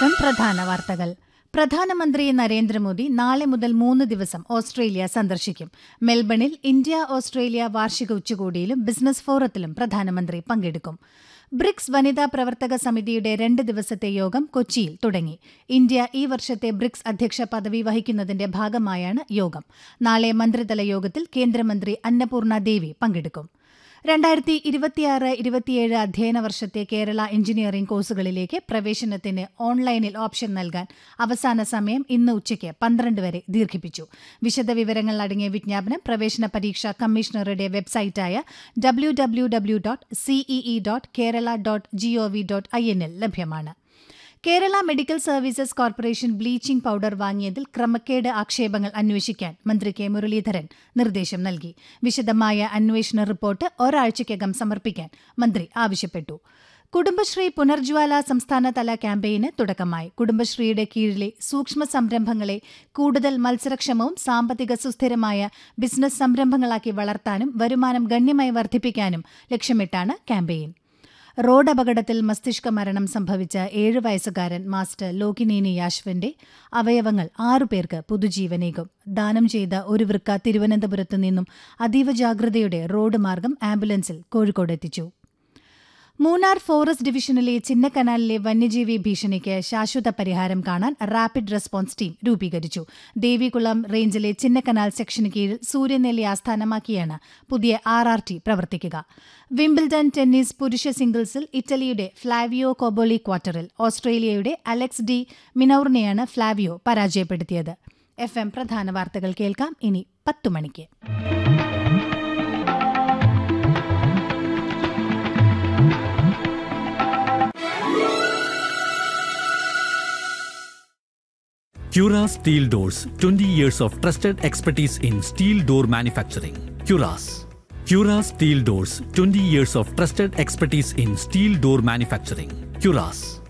F M പ്രധാന വാർത്തകൾ പ്രധാനമന്ത്രി നരേന്ദ്രമോദി നാളെ മുതൽ മൂന്ന് ദിവസം ഓസ്ട്രേലിയ സന്ദർശിക്കും മെൽബണിൽ ഇന്ത്യ ഓസ്ട്രേലിയ വാർഷിക ഉച്ചകോടിയിലും ബിസിനസ് ഫോറത്തിലും പ്രധാനമന്ത്രി പങ്കെടുക്കും ബ്രിക്സ് വനിതാ പ്രവർത്തക സമിതിയുടെ രണ്ട് ദിവസത്തെ യോഗം കൊച്ചിയിൽ തുടങ്ങി ഇന്ത്യ ഈ വർഷത്തെ ബ്രിക്സ് അധ്യക്ഷ പദവി വഹിക്കുന്നതിന്റെ ഭാഗമായാണ് യോഗം നാളെ മന്ത്രിതല യോഗത്തിൽ കേന്ദ്രമന്ത്രി അന്നപൂർണ ദേവി പങ്കെടുക്കും രണ്ടായിരത്തി ഇരുപത്തിയാറ് ഇരുപത്തിയേഴ് അധ്യയന വർഷത്തെ കേരള എഞ്ചിനീയറിംഗ് കോഴ്സുകളിലേക്ക് പ്രവേശനത്തിന് ഓൺലൈനിൽ ഓപ്ഷൻ നൽകാൻ അവസാന സമയം ഇന്ന് ഉച്ചയ്ക്ക് പന്ത്രണ്ട് വരെ ദീർഘിപ്പിച്ചു വിശദവിവരങ്ങൾ അടങ്ങിയ വിജ്ഞാപനം പ്രവേശന പരീക്ഷാ കമ്മീഷണറുടെ വെബ്സൈറ്റായ W W W dot CEE dot Kerala dot GOV dot I എന്നിൽ ലഭ്യമാണ് Kerala medical services corporation bleaching powder വാങ്ങിയതിൽ ക്രമക്കേട് ആക്ഷേപങ്ങൾ അന്വേഷിക്കാൻ മന്ത്രി കെ മുരളീധരൻ നിർദ്ദേശം നൽകി വിശദമായ അന്വേഷണ റിപ്പോർട്ട് ഒരാഴ്ചയ്ക്കകം സമർപ്പിക്കാൻ മന്ത്രി ആവശ്യപ്പെട്ടു കുടുംബശ്രീ പുനർജ്വാല സംസ്ഥാനതല ക്യാമ്പയിന് തുടക്കമായി കുടുംബശ്രീയുടെ കീഴിലെ സൂക്ഷ്മ സംരംഭങ്ങളെ കൂടുതൽ മത്സരക്ഷമവും സാമ്പത്തിക സുസ്ഥിരമായ ബിസിനസ് സംരംഭങ്ങളാക്കി വളർത്താനും വരുമാനം ഗണ്യമായി വർദ്ധിപ്പിക്കാനും ലക്ഷ്യമിട്ടാണ് ക്യാമ്പയിൻ റോഡ് അപകടത്തിൽ മസ്തിഷ്ക മരണം സംഭവിച്ച ഏഴ് വയസ്സുകാരൻ മാസ്റ്റർ ലോകിനേനി യാശ്വന്റെ അവയവങ്ങൾ ആറുപേർക്ക് പുതുജീവനേകും ദാനം ചെയ്ത ഒരു വൃക്ക തിരുവനന്തപുരത്തു നിന്നും അതീവ ജാഗ്രതയോടെ റോഡ് മാർഗം ആംബുലൻസിൽ കോഴിക്കോടെത്തിച്ചു മൂന്നാർ ഫോറസ്റ്റ് ഡിവിഷനിലെ ചിന്നക്കനാലിലെ വന്യജീവി ഭീഷണിക്ക് ശാശ്വത പരിഹാരം കാണാൻ റാപ്പിഡ് റെസ്പോൺസ് ടീം രൂപീകരിച്ചു ദേവികുളം റേഞ്ചിലെ ചിന്നക്കനാൽ സെക്ഷന് കീഴിൽ സൂര്യനെല്ലി ആസ്ഥാനമാക്കിയാണ് പുതിയ ആർ ആർ ടി പ്രവർത്തിക്കുക വിംബിൾഡൺ ടെന്നീസ് പുരുഷ സിംഗിൾസിൽ ഇറ്റലിയുടെ ഫ്ലാവിയോ കൊബോളി ക്വാർട്ടറിൽ ഓസ്ട്രേലിയയുടെ അലക്സ് ഡി മിനൌറിനെയാണ് ഫ്ലാവിയോ പരാജയപ്പെടുത്തിയത് എഫ് എം പ്രധാന വാർത്തകൾ കേൾക്കാം ഇനി പത്തു മണിക്ക് Cura Steel Doors 20 years of trusted expertise in steel door manufacturing. Curas. Cura Steel Doors 20 years of trusted expertise in steel door manufacturing. Curas.